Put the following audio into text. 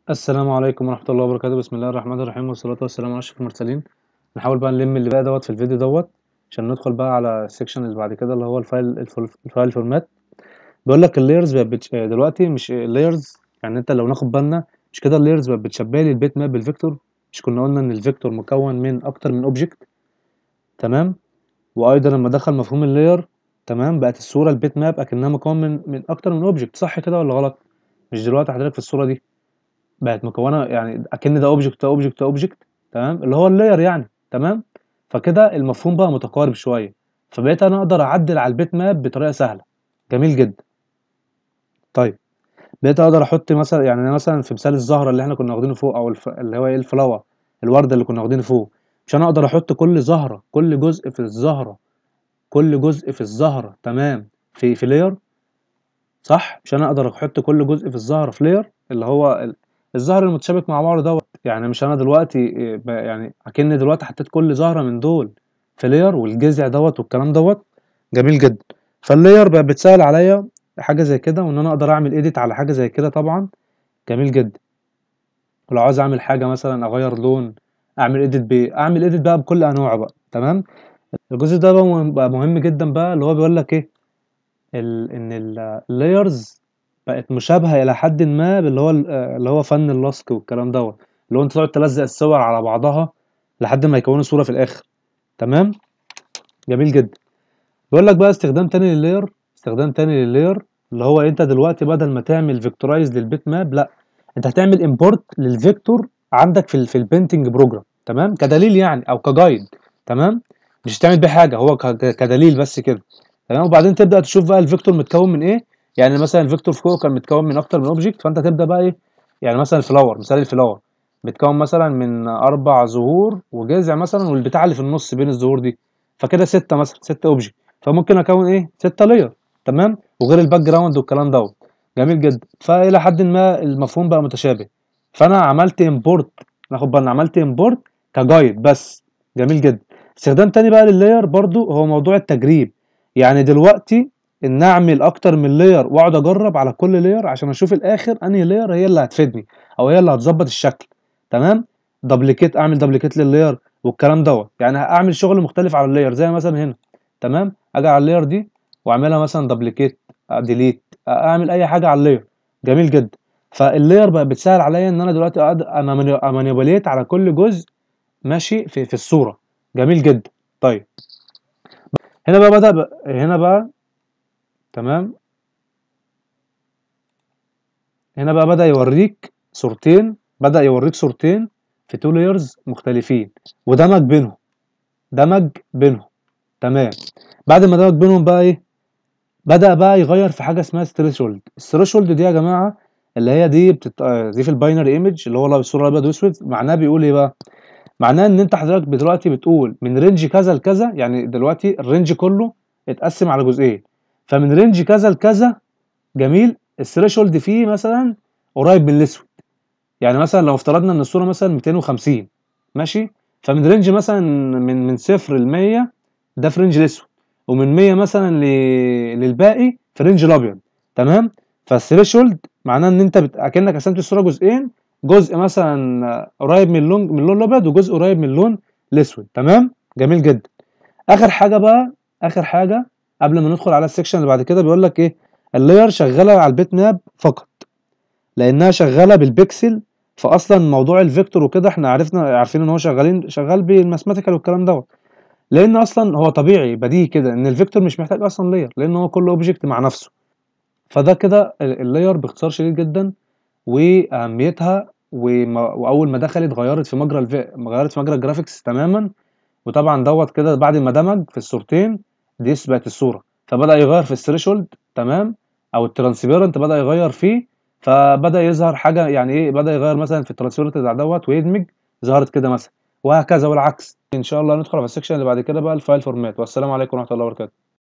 السلام عليكم ورحمة الله وبركاته بسم الله الرحمن الرحيم والصلاة والسلام على أشرف المرسلين نحاول بقى نلم اللي بقى دوت في الفيديو دوت عشان ندخل بقى على السكشن اللي بعد كده اللي هو الفايل الفل- الفايل فورمات بيقول لك اللايرز بقت بتش... دلوقتي مش اللايرز يعني انت لو ناخد بالنا مش كده اللايرز بقت بتشبه لي البيت ماب بالفيكتور مش كنا قلنا ان الفيكتور مكون من اكتر من اوبجكت تمام وايضا لما دخل مفهوم اللاير تمام بقت الصورة البيت ماب اكنها مكون من من اكتر من اوبجكت صح كده ولا غلط مش دلوقتي حضرتك في الصورة دي بقت مكونه يعني اكن ده اوبجكت ده اوبجكت ده اوبجكت تمام اللي هو اللاير يعني تمام فكده المفهوم بقى متقارب شويه فبقيت انا اقدر اعدل على البيت ماب بطريقه سهله جميل جدا طيب بقيت اقدر احط مثلا يعني أنا مثلا في مثال الزهره اللي احنا كنا واخدينه فوق او الف... اللي هو ايه الفلاور الورده اللي كنا واخدينه فوق مش انا اقدر احط كل زهره كل جزء في الزهره كل جزء في الزهره تمام في في لاير صح مش انا اقدر احط كل جزء في الزهره في لاير اللي هو ال- الزهر المتشابك مع بعض دوت يعني مش انا دلوقتي إيه، ب- يعني اكن دلوقتي حطيت كل زهره من دول في لاير والجذع دوت والكلام دوت جميل جدا فاللاير بقى بتسهل عليا حاجه زي كده وان انا اقدر اعمل ايديت على حاجه زي كده طبعا جميل جدا ولو عاوز اعمل حاجه مثلا اغير لون اعمل ايديت ب اعمل ايديت بقى بكل انواعه بقى تمام الجزء ده بقى مهم, بقى مهم جدا بقى اللي هو بيقول لك ايه ال ان اللايرز بقت مشابهة إلى حدٍ ما باللي هو ال آآ اللي هو فن اللصق والكلام دوّة، اللي هو أنت تقعد تلزق الصور على بعضها لحد ما يكوّنوا صورة في الآخر، تمام، جميل جدًا. بيقول لك بقى استخدام تاني للlayer استخدام تاني للlayer اللي هو أنت دلوقتي بدل ما تعمل vectorize للbit map لأ، أنت هتعمل import للvector عندك في ال في الpainting program تمام، كدليل يعني أو كguide تمام، مش هتعمل بيه حاجة هو ك ك كدليل بس كده، تمام، وبعدين تبدأ تشوف بقى الvector متكوّن من إيه، يعني مثلًا الvector فوق كان متكوّن من أكتر من object فأنت تبدأ بقى إيه، يعني مثلًا الflower مثال الflower متكوّن مثلًا من 4 زهور وجذع مثلًا والبتاعة اللي في النُص بين الزهور دي، فكده 6 مثلًا 6 object فممكن أكوّن إيه، 6 layer تمام، وغير الbackground والكلام دوّة، جميل جدًا، فإلى حدٍ ما المفهوم بقى متشابه، فأنا عملت import ناخد بالنا عملت import كguide بس، جميل جدًا. استخدام تاني بقى للlayer برضه هو موضوع التجريب، يعني دلوقتي إن أعمل أكتر من layer وأقعد أجرّب على كل layer عشان أشوف الآخر أنهي layer هي اللي هتفيدني أو هي اللي هتضبّط الشكل تمام، duplicate أعمل duplicate للlayer والكلام دوّة، يعني أعمل شغل مختلف على الlayer زي مثلًا هنا تمام، آجي على الlayer دي وأعملها مثلًا duplicate آآ delete أ أعمل أي حاجة على الlayer جميل جدًا، فالlayer بقت بتسهّل عليّا إن أنا دلوقتي أقعد أماني أmanipulate على كل جزء ماشي في في الصورة، جميل جدًا. طيب هنا بقى بدأ ب هنا بقى تمام هنا بقى بدأ يورّيك صورتين بدأ يورّيك صورتين في 2 layers مختلفين ودمج بينهم، دمج بينهم تمام، بعد ما دمج بينهم بقى إيه، بدأ بقى يغيّر في حاجة اسمها الthreshold الthreshold دي يا جماعة اللي هي دي بتت دي في الbinary image اللي هو ال الصورة الأبيض وأسود معناها بيقول إيه بقى، معناها إن أنت حضرتك دلوقتي بتقول من range كذا لكذا يعني دلوقتي الrange كلّه اتقسّم على جزئين، فمن range كذا لكذا جميل، الthreshold فيه مثلًا قريب من الأسود، يعني مثلًا لو افترضنا إن الصورة مثلًا 250 ماشي، فمن range مثلًا من من 0 ل100 ده في range الأسود، ومن 100 مثلًا ل للباقي في range الأبيض تمام، فالthreshold معناه إن أنت بت أكنّك قسمت الصورة جزئين، جزء مثلًا قريب من اللون من اللون الأبيض وجزء قريب من اللون الأسود تمام، جميل جدًا. آخر حاجة بقى آخر حاجة قبل ما ندخل على الsection اللي بعد كده بيقول لك إيه، الlayer شغّالة على الbit map فقط، لإنها شغّالة بالpixel فأصلًا موضوع الvector وكده إحنا عرفنا عارفين إن هو شغّالين شغّال بالmathematical والكلام دوّة، لإن أصلًا هو طبيعي بديهي كده إن الvector مش محتاج أصلًا layer لإن هو كل object مع نَفْسه، فده كده ال الlayer باختصار شديد جدًا وأهميتها وم وأول ما دخلت غيّرت في مجرى الف غيّرت في مجرى الgraphics تمامًا، وطبعًا دوّة كده بعد ما دمج في الصورتين دي س بقت الصورة، فبدأ يغيّر في الthreshold تمام، أو الtransparent بدأ يغيّر فيه، فبدأ يظهر حاجة يعني إيه، بدأ يغيّر مثلًا في الtransparent بتاع دوّة ويدمج ظهرت كده مثلًا، وهكذا والعكس. إن شاء الله ندخل على الsection اللي بعد كده بقى الfile format والسلام عليكم ورحمة الله وبركاته.